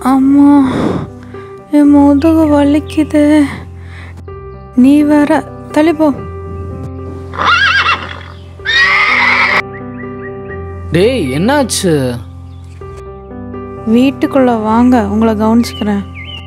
அம்மா என் முதுகு வலிக்குது நீ வேற தள்ளி போ டேய் என்னாச்சு வீட்டுக்குள்ள வாங்க உங்களை கவனிச்சுக்கிறேன்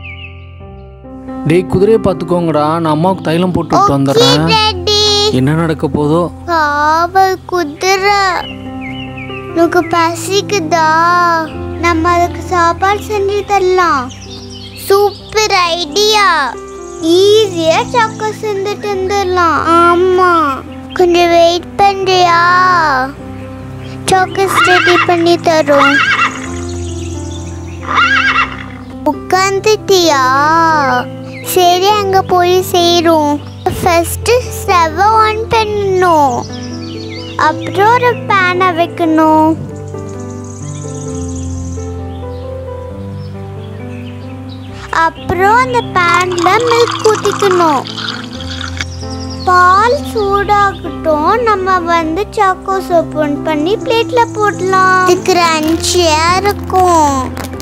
டேய் குதிரையை பார்த்துக்கோங்கடா நான் அம்மாவுக்கு தைலம் போட்டு விட்டு வந்துடுறேன் ரெடி என்ன நடக்க போதோ காவல் குதிரை உனக்கு பசிக்குதா நம்ம அதுக்கு சாப்பாடு செஞ்சு தரலாம் சூப்பர் ஐடியா ஈஸியா சக்கை செஞ்சுட்டு வந்துடலாம் ஆமா கொஞ்சம் வெயிட் பண்றியா சாக்லேட் ரெடி பண்ணி தரோம் உட்காந்துட்டியா சரி அங்க போய் செய்றோம் ஃபர்ஸ்ட் ஸ்டவ் ஆன் பண்ணணும் அப்புறம் ஒரு பேனை வைக்கணும் அப்புறம் அந்த பேன்ல மில்க் ஊத்திக்கணும் பால் சூடாகட்டும் நம்ம வந்து சாக்கோஸ் ஓப்பன் பண்ணி பிளேட்ல போடலாம் இது கிரன்ச்சியா இருக்கும்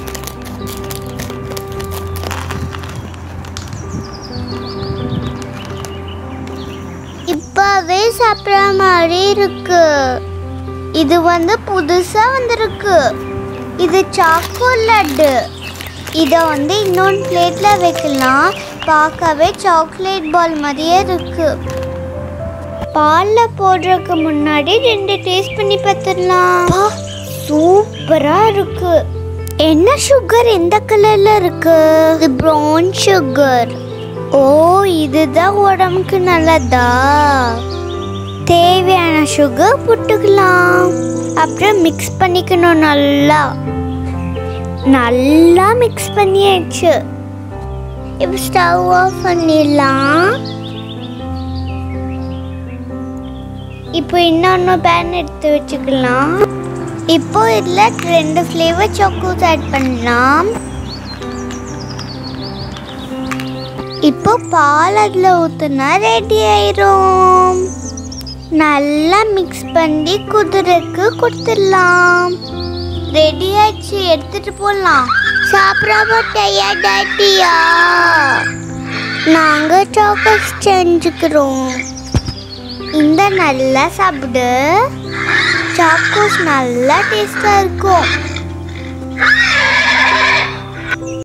இப்பவே சாப்பிட்ற மாதிரி இருக்கு இது வந்து புதுசா வந்திருக்கு இது சாக்கோ லட்டு இதை வந்து இன்னொன்று பிளேட்ல வைக்கலாம் பார்க்கவே சாக்லேட் பால் மாதிரியே இருக்கு பாலில் போடுறதுக்கு முன்னாடி ரெண்டு டேஸ்ட் பண்ணி பார்த்துடலாம் சூப்பரா இருக்கு என்ன சுகர் எந்த கலர்ல இருக்கு இது ப்ரௌன் சுகர் ஓ இதுதான் உடம்புக்கு நல்லதா தேவையான சுகர் போட்டுக்கலாம் அப்புறம் மிக்ஸ் பண்ணிக்கணும் நல்லா நல்லா மிக்ஸ் பண்ணியாச்சு இப்போ ஸ்டவ் ஆஃப் பண்ணிடலாம் இப்போ இன்னொன்று பேன் எடுத்து வச்சுக்கலாம் இப்போ இதில் ரெண்டு ஃப்ளேவர் சாக்கோஸ் ஆட் பண்ணலாம் இப்போ பால் அதில் ஊற்றுனா ரெடி ஆயிரும் நல்லா மிக்ஸ் பண்ணி குதிரைக்கு கொடுத்துடலாம் ரெடி ஆயிடுச்சு எடுத்துட்டு போகலாம் சாப்பிடாம டயர்டாட்டியா நாங்கள் சாக்லேட் செஞ்சுக்கிறோம் இந்த நல்லா சாப்பிடு சாக்கோஸ் நல்லா டேஸ்டாக இருக்கும்